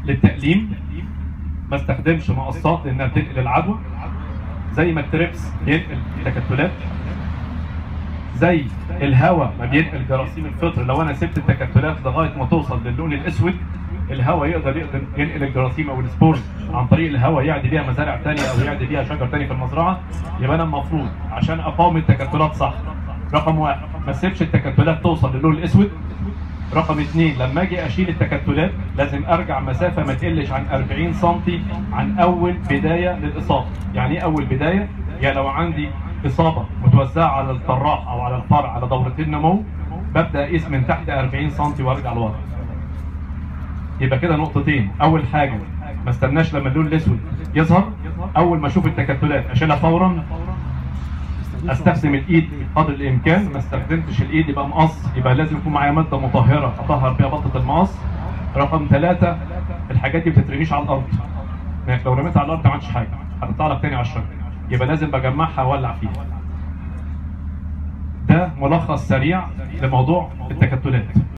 للتأليم ما استخدمش مقصات لانها بتنقل العدوى زي ما التريبس بينقل تكتلات زي الهواء ما بينقل جراثيم الفطر لو انا سبت التكتلات لغايه ما توصل للون الاسود الهواء يقدر يقدر ينقل الجراثيم او السبورز عن طريق الهواء يعدي بيها مزارع ثانيه او يعدي بيها شجر ثاني في المزرعه يبقى انا المفروض عشان اقاوم التكتلات صح رقم واحد ما اسيبش التكتلات توصل للون الاسود رقم اثنين لما اجي اشيل التكتلات لازم ارجع مسافه ما تقلش عن 40 سم عن اول بدايه للاصابه يعني ايه اول بدايه يعني لو عندي اصابه متوزعه على الطراح او على الفرع على دورتين نمو ببدا اقيس من تحت 40 سم وارجع لورا يبقى كده نقطتين اول حاجه ما استناش لما اللون الاسود يظهر اول ما اشوف التكتلات اشيلها فورا استخدم الايد قدر الامكان ما استخدمتش الايد يبقى مقص يبقى لازم يكون معايا ماده مطهره اطهر بيها بطه المقص رقم ثلاثة الحاجات دي ما بتترميش على الارض يعني لو رميتها على الارض ما عملتش حاجه هتطلع لك تاني على الشجره يبقى لازم بجمعها واولع فيها ده ملخص سريع لموضوع التكتلات